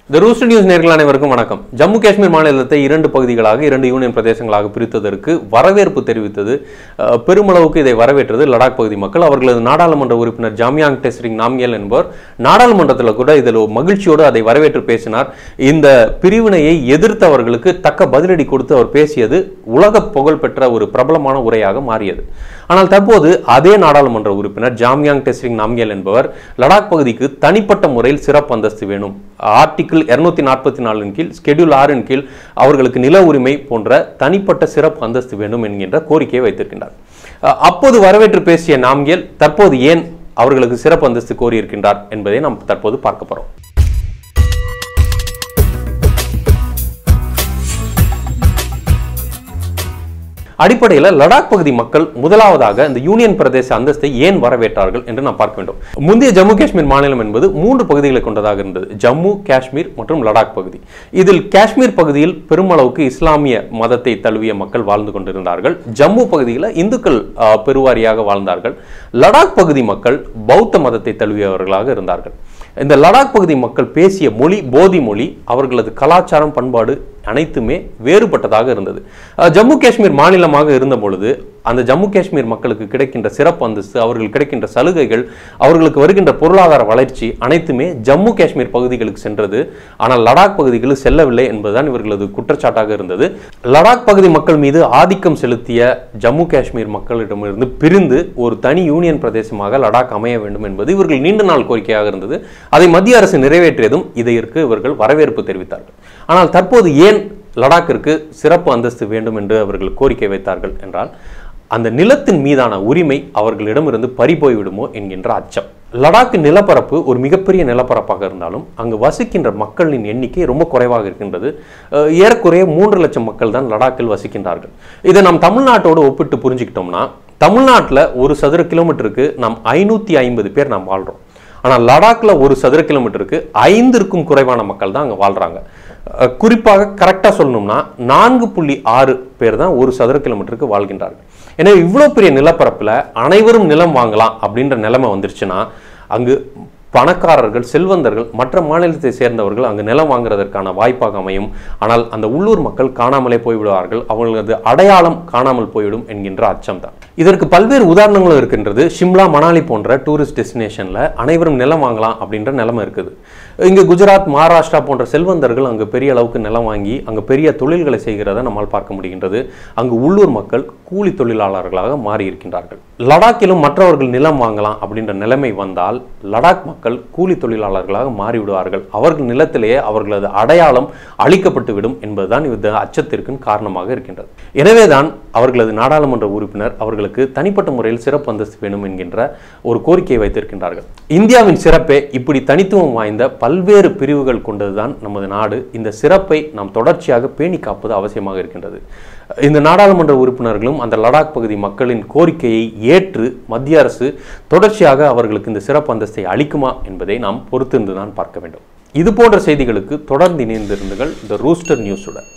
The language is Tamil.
த ரூஸ்டர் நியூஸ் நேர்கள் அனைவருக்கும் வணக்கம் ஜம்மு காஷ்மீர் மாநிலத்தை இரண்டு பகுதிகளாக இரண்டு யூனியன் பிரதேசங்களாக பிரித்ததற்கு வரவேற்பு தெரிவித்தது அஹ், பெருமளவுக்கு இதை வரவேற்றது லடாக் பகுதி மக்கள் அவர்களது நாடாளுமன்ற உறுப்பினர் ஜாமியாங் டெஸ்ரிங் நாம்கியல் என்பவர் நாடாளுமன்றத்தில் கூட இதில் மகிழ்ச்சியோடு அதை வரவேற்று பேசினார் இந்த பிரிவினையை எதிர்த்தவர்களுக்கு தக்க பதிலடி கொடுத்து அவர் பேசியது உலக புகழ்பெற்ற ஒரு பிரபலமான உரையாக மாறியது ஆனால் தற்போது அதே நாடாளுமன்ற உறுப்பினர் ஜாம்யாங் டெஸ்ரிங் நாம்கியல் என்பவர் லடாக் பகுதிக்கு தனிப்பட்ட முறையில் சிறப்பு அந்தஸ்து வேணும் ஆர்டிகிள் இருநூத்தி நாற்பத்தி நாலின் கீழ் ஸ்கெடியூல் ஆறின் கீழ் அவர்களுக்கு நில உரிமை போன்ற தனிப்பட்ட சிறப்பு அந்தஸ்து வேண்டும் என்கின்ற கோரிக்கையை வைத்திருக்கின்றார் அஹ் அப்போது வரவேற்று பேசிய நாம்கியல் தற்போது ஏன் அவர்களுக்கு சிறப்பு அந்தஸ்து கோரியிருக்கின்றார் என்பதை நாம் தற்போது பார்க்க போறோம் அடிப்படையில் லடாக் பகுதி மக்கள் முதலாவதாக இந்த யூனியன் பிரதேச அந்தஸ்தை ஏன் வரவேற்றார்கள் என்று நாம் பார்க்க வேண்டும் முந்தைய ஜம்மு காஷ்மீர் மாநிலம் என்பது மூன்று பகுதிகளை கொண்டதாக இருந்தது ஜம்மு காஷ்மீர் மற்றும் லடாக் பகுதி இதில் காஷ்மீர் பகுதியில் பெருமளவுக்கு இஸ்லாமிய மதத்தை தழுவிய மக்கள் வாழ்ந்து கொண்டிருந்தார்கள் ஜம்மு பகுதியில் இந்துக்கள் ஆஹ், பெருவாரியாக வாழ்ந்தார்கள் லடாக் பகுதி மக்கள் பௌத்த மதத்தை தழுவியவர்களாக இருந்தார்கள் இந்த லடாக் பகுதி மக்கள் பேசிய மொழி போதி மொழி அவர்களது கலாச்சாரம் பண்பாடு அனைத்துமே வேறுபட்டதாக இருந்தது அஹ் ஜம்மு காஷ்மீர் மாநிலமாக இருந்த பொழுது அந்த ஜம்மு காஷ்மீர் மக்களுக்கு கிடைக்கின்ற சிறப்பு அந்தஸ்து அவர்கள் கிடைக்கின்ற சலுகைகள் அவர்களுக்கு வருகின்ற பொருளாதார வளர்ச்சி அனைத்துமே ஜம்மு காஷ்மீர் பகுதிகளுக்கு சென்றது ஆனால் லடாக் பகுதிகளுக்கு செல்லவில்லை என்பதுதான் இவர்களது குற்றச்சாட்டாக இருந்தது லடாக் பகுதி மக்கள் மீது ஆதிக்கம் செலுத்திய ஜம்மு காஷ்மீர் மக்களிடமிருந்து பிரிந்து ஒரு தனி யூனியன் பிரதேசமாக லடாக் அமைய வேண்டும் என்பது இவர்கள் நீண்ட நாள் கோரிக்கையாக இருந்தது அதை மத்திய அரசு நிறைவேற்றியதும் இதற்கு இவர்கள் வரவேற்பு தெரிவித்தார்கள் ஆனால் தற்போது ஏன் லடாக்கிற்கு சிறப்பு அந்தஸ்து வேண்டும் என்று அவர்கள் கோரிக்கை வைத்தார்கள் என்றால் அந்த நிலத்தின் மீதான உரிமை அவர்களிடமிருந்து பறிபோய் விடுமோ என்கின்ற அச்சம் லடாக் நிலப்பரப்பு ஒரு மிகப்பெரிய நிலப்பரப்பாக இருந்தாலும் அங்கு வசிக்கின்ற மக்களின் எண்ணிக்கை ரொம்ப குறைவாக இருக்கின்றது அஹ் ஏறக்குறைய மூன்று லட்சம் மக்கள் தான் லடாக்கில் வசிக்கின்றார்கள் இதை நாம் தமிழ்நாட்டோடு ஒப்பிட்டு புரிஞ்சுக்கிட்டோம்னா தமிழ்நாட்டில் ஒரு சதுர கிலோமீட்டருக்கு நாம் ஐநூற்றி ஐம்பது பேர் நாம் வாழ்கிறோம் ஆனால் லடாக்ல ஒரு சதுர கிலோமீட்டருக்கு ஐந்திற்கும் குறைவான மக்கள் தான் அங்கே வாழ்றாங்க அஹ் குறிப்பாக கரெக்டாக சொல்லணும்னா நான்கு புள்ளி ஆறு பேர் தான் ஒரு சதுர கிலோமீட்டருக்கு வாழ்கின்றார்கள் எனவே இவ்வளோ பெரிய நிலப்பரப்பில் அனைவரும் நிலம் வாங்கலாம் அப்படின்ற நிலைமை வந்துருச்சுன்னா அங்கு பணக்காரர்கள் செல்வந்தர்கள் மற்ற மாநிலத்தை சேர்ந்தவர்கள் அங்கு நிலம் வாங்குறதற்கான வாய்ப்பாக அமையும் ஆனால் அந்த உள்ளூர் மக்கள் காணாமலே போய்விடுவார்கள் அவர்களது அடையாளம் காணாமல் போய்விடும் என்கின்ற அச்சம் தான் இதற்கு பல்வேறு உதாரணங்களும் இருக்கின்றது ஷிம்லா மணாலி போன்ற டூரிஸ்ட் டெஸ்டினேஷனில் அனைவரும் நிலம் வாங்கலாம் அப்படின்ற நிலைமை இருக்குது இங்கு குஜராத் மகாராஷ்டிரா போன்ற செல்வந்தர்கள் அங்கு பெரிய அளவுக்கு நிலம் வாங்கி அங்கு பெரிய தொழில்களை செய்கிறத நம்மால் பார்க்க முடிகின்றது அங்கு உள்ளூர் மக்கள் கூலி தொழிலாளர்களாக மாறி இருக்கின்றார்கள் லடாக்கிலும் மற்றவர்கள் நிலம் வாங்கலாம் அப்படின்ற நிலைமை வந்தால் லடாக் மக்கள் கூலி தொழிலாளர்களாக மாறிவிடுவார்கள் அவர்கள் நிலத்திலேயே அவர்களது அடையாளம் அழிக்கப்பட்டு விடும் என்பதுதான் இந்த அச்சத்திற்கு காரணமாக இருக்கின்றது எனவேதான் அவர்களது நாடாளுமன்ற உறுப்பினர் அவர்களுக்கு தனிப்பட்ட முறையில் சிறப்பு அந்தஸ்து வேணும் என்கின்ற ஒரு கோரிக்கையை வைத்திருக்கின்றார்கள் இந்தியாவின் சிறப்பே இப்படி தனித்துவம் வாய்ந்த பல்வேறு பிரிவுகள் கொண்டதுதான் நமது நாடு இந்த சிறப்பை நாம் தொடர்ச்சியாக பேணி காப்பது அவசியமாக இருக்கின்றது இந்த நாடாளுமன்ற உறுப்பினர்களும் அந்த லடாக் பகுதி மக்களின் கோரிக்கையை ஏற்று மத்திய அரசு தொடர்ச்சியாக அவர்களுக்கு இந்த சிறப்பு அந்தஸ்தை அளிக்குமா என்பதை நாம் பொறுத்திருந்து தான் பார்க்க வேண்டும் இது போன்ற செய்திகளுக்கு தொடர்ந்து இணைந்திருந்துகள் த ரூஸ்டர் நியூஸுடன்